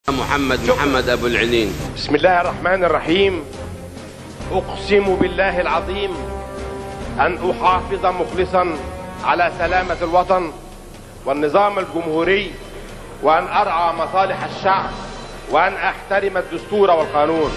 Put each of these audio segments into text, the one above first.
محمد محمد أبو العنين بسم الله الرحمن الرحيم اقسم بالله العظيم ان احافظ مخلصا على سلامه الوطن والنظام الجمهوري وان ارعى مصالح الشعب وان احترم الدستور والقانون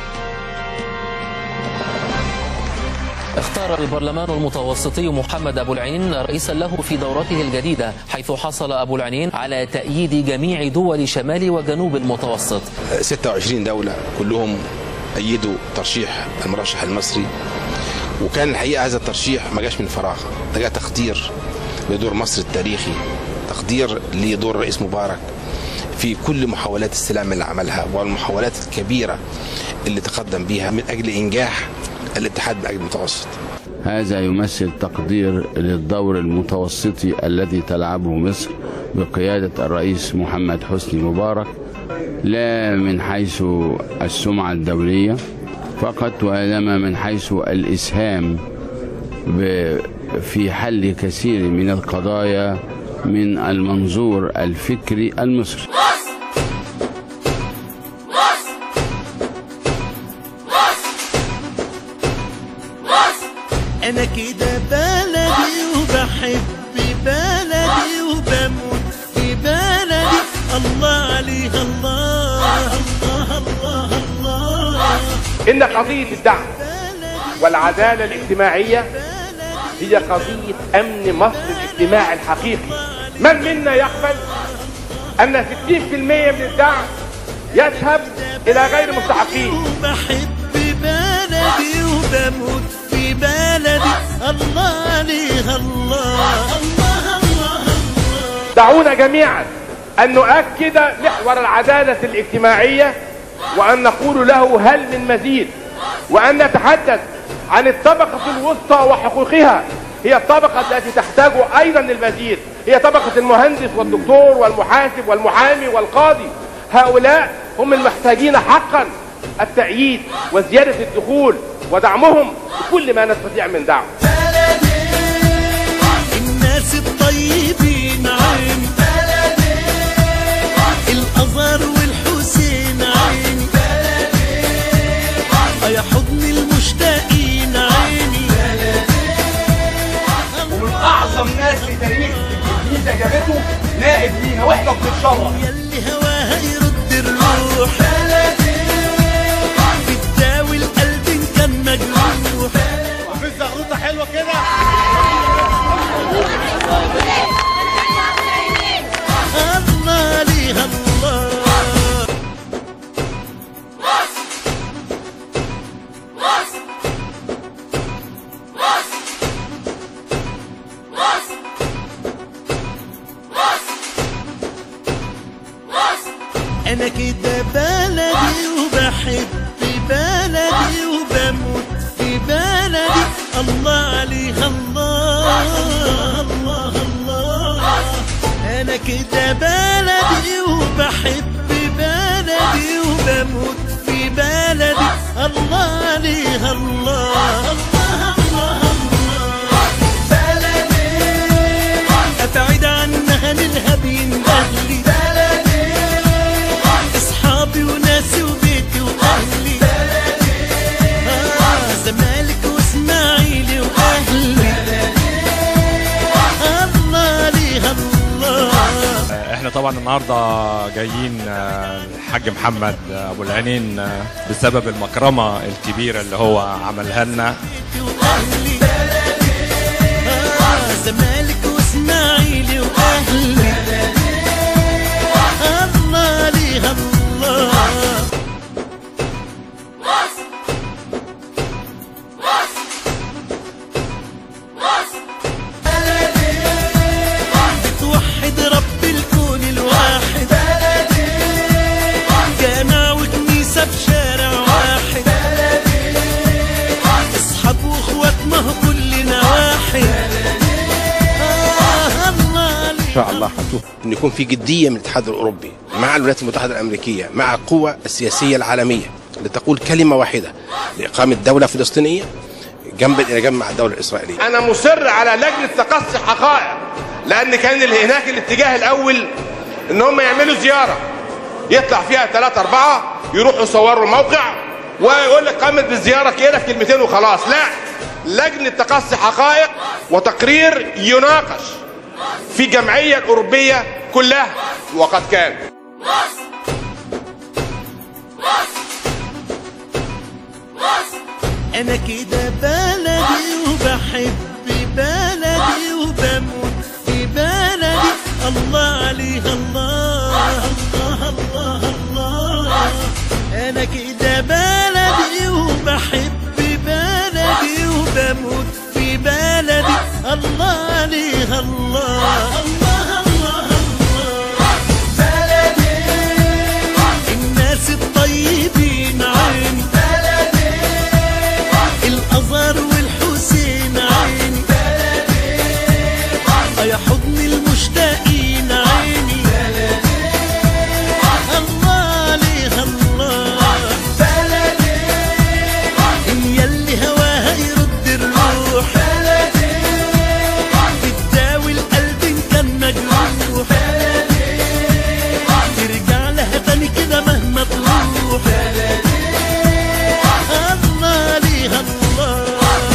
اختار البرلمان المتوسطي محمد أبو العنين رئيسا له في دورته الجديدة حيث حصل أبو العنين على تأييد جميع دول شمال وجنوب المتوسط 26 دولة كلهم أيدوا ترشيح المرشح المصري وكان الحقيقة هذا الترشيح ما جاش من فراغ ده جاء تقدير لدور مصر التاريخي تقدير لدور الرئيس مبارك في كل محاولات السلام اللي عملها والمحاولات الكبيرة اللي تقدم بها من أجل إنجاح الاتحاد من أجل المتوسط هذا يمثل تقدير للدور المتوسطي الذي تلعبه مصر بقيادة الرئيس محمد حسني مبارك لا من حيث السمعة الدولية فقط وإنما من حيث الإسهام ب- في حل كثير من القضايا من المنظور الفكري المصري انا كده بلدي وبحب بلدي وبموت في بلدي الله عليها الله الله الله الله ان قضيه الدعم والعداله الاجتماعيه هي قضيه امن مصر الاجتماعي الحقيقي من منا يقبل ان 60% من الدعم يذهب الى غير مستحقين وبحب بلدي وبموت في بلدي الله عليها الله الله الله دعونا جميعا أن نؤكد محور العدالة الاجتماعية وأن نقول له هل من مزيد وأن نتحدث عن الطبقة الوسطى وحقوقها هي الطبقة التي تحتاج أيضا للمزيد هي طبقة المهندس والدكتور والمحاسب والمحامي والقاضي هؤلاء هم المحتاجين حقا التأييد وزيادة الدخول ودعمهم بكل ما نستطيع من دعم الناس الطيبين عيني الازهر والحسين عيني يا حضن المشتاقين عيني ومن اعظم ناس في تاريخ الجيزه جابته نائب لينا واحنا بنتشرف يلي هواها يرد الروح بتداوي القلب إن كان مجروح في زغروطه حلوه كده الله عليها الله انا كده بلدي وبحب بلدي وبموت في بلدي الله عليها الله الله الله انا كده بلدي وبحب بلدي وبموت في بلدي الله عليها الله الله الله الله بلدي ابعد عنها نلهب يندهلي بلدي اصحابي وناسي وبيتي واهلي آه زمالك واسماعيلي واهلي الله عليها الله احنا طبعا النهارده جايين آه، الحاج محمد ابو العينين آه، بسبب المكرمه الكبيره اللي هو عملها لنا واهلي آه زمالك واسماعيلي واهلي الله عليها الله بتوحد رب الكون الواحد جامع وكنيسة في شارع واحد اصحاب واخوات ما هو كلنا واحد آه الله إن شاء الله هنشوف إن يكون في جدية من الاتحاد الأوروبي مع الولايات المتحدة الأمريكية مع القوى السياسية العالمية لتقول كلمة واحدة لإقامة دولة فلسطينية جنبا إلى جنب مع الدولة الإسرائيلية انا مصر على لجنه تقصي حقائق لان كان اللي هناك الاتجاه الاول ان هم يعملوا زياره يطلع فيها ثلاثة أربعة يروحوا يصوروا الموقع ويقول لك قامت بالزيارة كده في كلمتين وخلاص لا لجنة تقصي حقائق وتقرير يناقش في الجمعية الأوروبية كلها وقد كان انا كده بلدي وبحب بلدي وبموت في بلدي الله عليها الله الله الله الله انا كده بلدي وبحب بلدي وبموت في بلدي الله عليها الله الله الله الله بلدي الناس الطيبين عين بلدي الازهر والحسين عيني بلدي يا حضن المشتاقين عيني بلدي الله عليها الله بلدي يلي هواها يرد الروح بلدي بتداوي القلب ان كان مجروح بلدي ترجع لها تاني كده مهما تروح بلدي الله عليها الله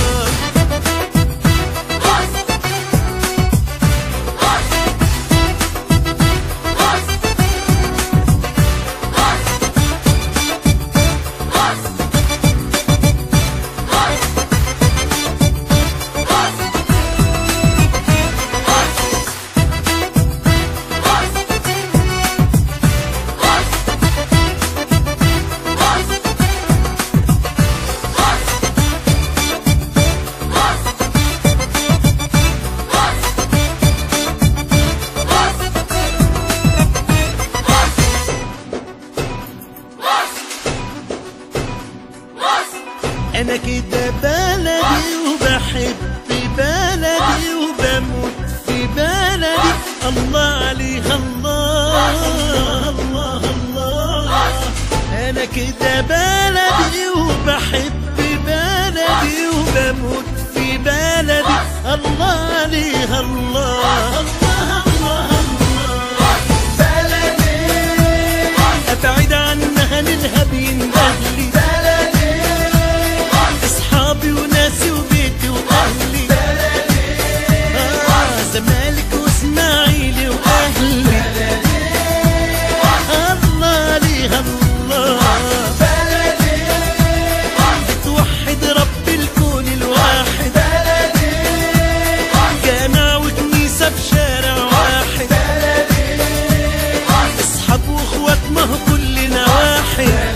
انا كده بلدي وبحب بلدي وبموت في بلدي الله عليها الله الله الله انا كده بلدي وبحب بلدي وبموت في بلدي الله عليها الله الله الله الله بلدي ابعد عنها للهبين اهلي بلدي اصحابي وناسي وبيتي واهلي بلدي آه زمالك واسماعيلي واهلي بلدي الله عليها الله بلدي بتوحد رب الكون الواحد بلدي جامع وكنيسه بشارع واحد بلدي اصحاب واخوات ما هو كلنا واحد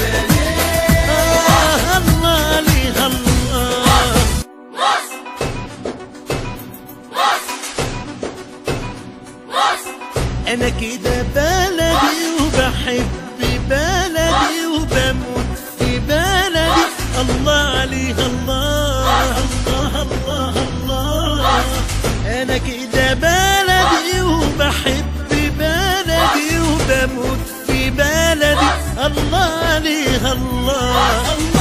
آه الله عليها الله انا كده بلدي وبحب بلدي وبموت في بلدي الله عليها الله الله الله الله انا كده بلدي وبحب بلدي وبموت في بلدي الله عليها الله